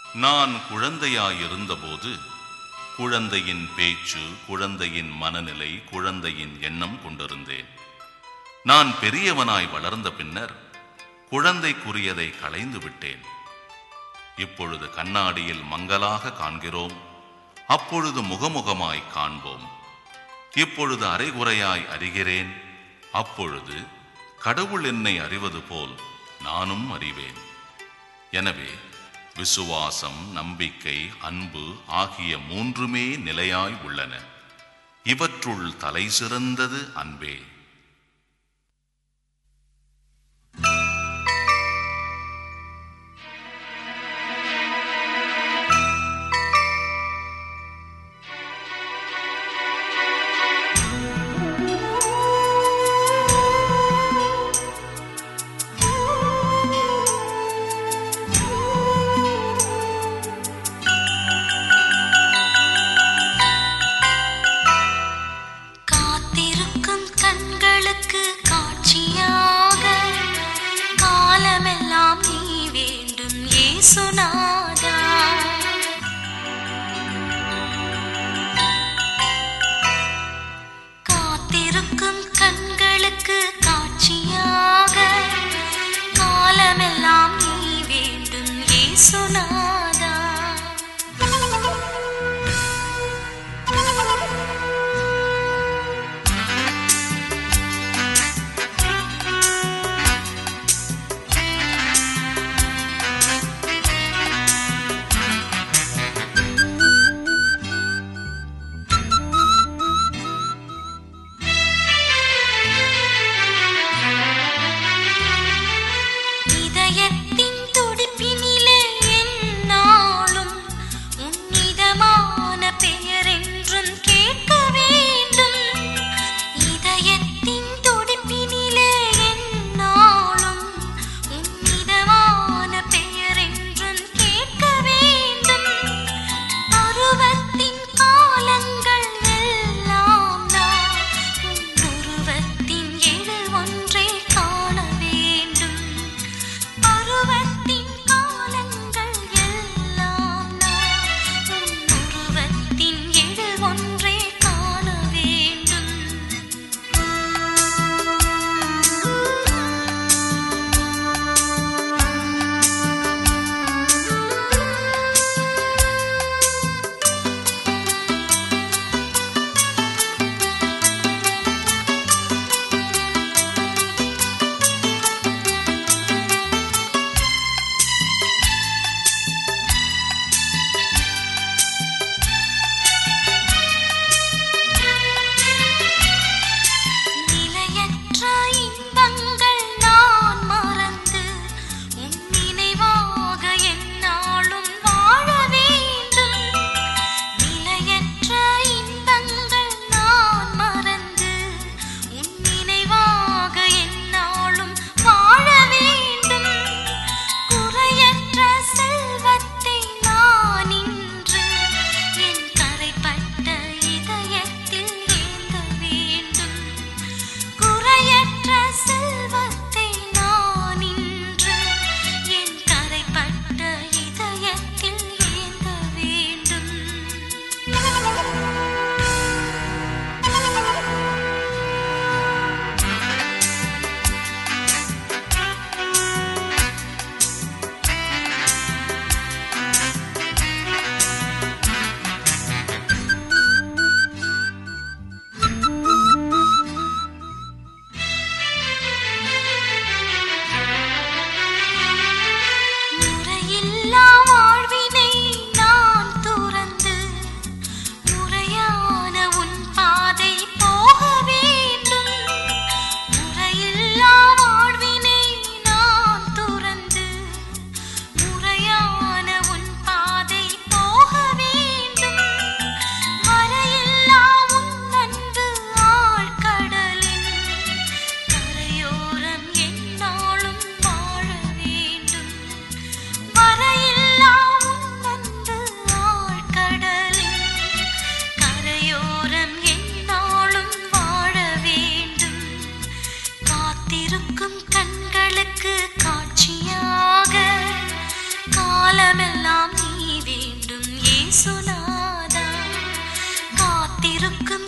நான் குழந்தையாயிருந்தபோது குழந்தையின் பேச்சு குழந்தையின் மனநிலை குழந்தையின் எண்ணம் கொண்டிருந்தேன் நான் பெரியவனாய் வளர்ந்த பின்னர் குழந்தைக்குரியதை களைந்து விட்டேன் இப்பொழுது கண்ணாடியில் மங்கலாக காண்கிறோம் அப்பொழுது முகமுகமாய் காண்போம் இப்பொழுது அரைகுறையாய் அறிகிறேன் அப்பொழுது கடவுள் என்னை அறிவது போல் நானும் அறிவேன் எனவே விசுவாசம் நம்பிக்கை அன்பு ஆகிய மூன்றுமே நிலையாய் உள்ளன இவற்றுள் தலை சிறந்தது அன்பே காத்திருக்கும் கண்களுக்கு காட்சியாக காலமெல்லாம் நீ வேண்டும் ஏசுநாதா காத்திருக்கும் கண்களுக்கு காட்சியாக காலமெல்லாம் நீ வேண்டும் ஏசுநாதா இதயத்தின் துடிப்பினிலே எந்நாளும் உன்னிதமான பெயரென்றும் கேட்க வேண்டும் இதயத்தின் துடிப்பினிலே எந்நாளும் உன்னிதமான பெயரென்றும் கேட்க வேண்டும் பருவத்தின் காலங்கள் எல்லாம் நான் உன் உருவத்தின் எழில் ஒன்றே காண வேண்டும் பருவத்தின் காலங்கள் எல்லாம் நான் உன் உருவத்தின் எழில் ஒன்றே காண வேண்டும் நிலையற்ற இன்பங்கள் நான் மறந்து உன் நினைவாக எந்நாளும் வாழ வேண்டும் நிலையற்ற இன்பங்கள் நான் மறந்து உன் நினைவாக எந்நாளும் வாழ வேண்டும் குறையற்ற செல்வத்தை நான் இன்று என் கரைப்பட்ட இதயத்தில் ஏந்த வேண்டும் குறையற்ற செல்வத்தை நான் இன்று என் கரைப்பட்ட இதயத்தில் ஏந்த வேண்டும் முறையில்லா வாழ்வினை நான் துறந்து முறையான உன் பாதை போக வேண்டும் முறையில்லா வாழ்வினை நான் துறந்து முறையான உன் பாதை போக வேண்டும் வரையில்லா உன் அன்பு ஆழ்கடலில் கரையோரம் எந்நாளும் வாழ வேண்டும் வரையில்லா உன் அன்பு ஆழ்கடலில் கரையோரம் எந்நாளும் வாழ வேண்டும் காத்திருக்கும் கண்களுக்கு காட்சியாக காலமெல்லாம் நீ இயேசுநாதா காத்திருக்கும்